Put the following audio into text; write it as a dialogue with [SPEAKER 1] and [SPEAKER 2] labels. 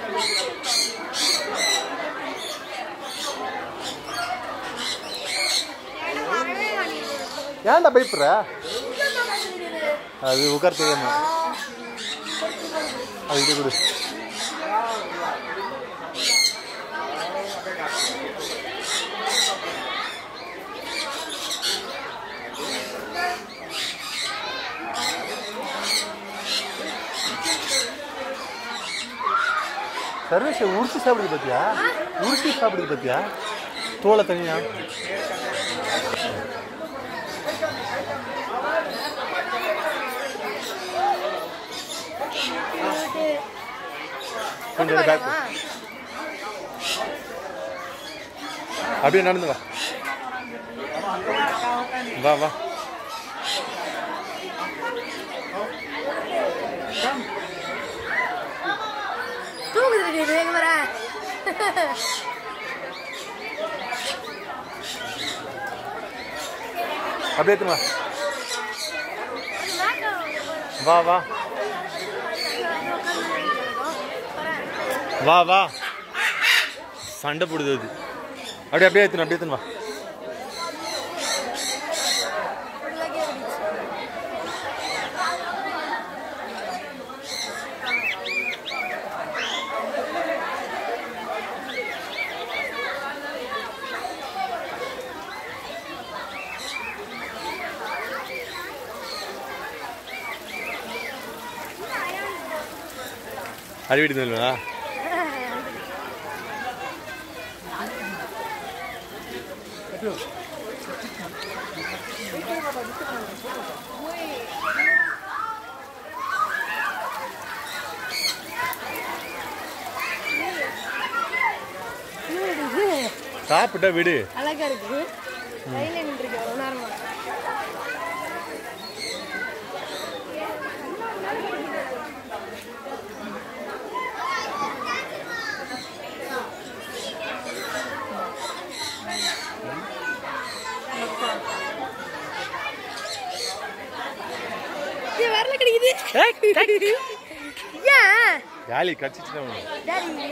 [SPEAKER 1] ஏன்டா பயப்படுற அது உட்கார தெரியாம அது இது கொடு சர்வேஷ் உருட்டி சாப்பிடுது பத்தியா உருட்டி சாப்பிடுது பத்தியா தோலை தனியா கொஞ்சம் பேக் அப்படியே நடந்து வா வா வா
[SPEAKER 2] தூங்குது இது எங்க வர
[SPEAKER 1] அப்படியே எடுத்துன்னு வா வா வா வா வா சண்டை போடுது அது அப்படியே அப்படியே எடுத்துன்னு அப்படியே எடுத்துன்னு வா அடிவிட்டு இல்லையா சாப்பிட்டா விடு
[SPEAKER 2] அழகா இருக்கு கையில நின்றுருக்கு எவ்வளவு நேரமா ஏய், வரல கிடைக்குது ஏன்
[SPEAKER 1] காலி கடிச்சிட்டு
[SPEAKER 2] டாடி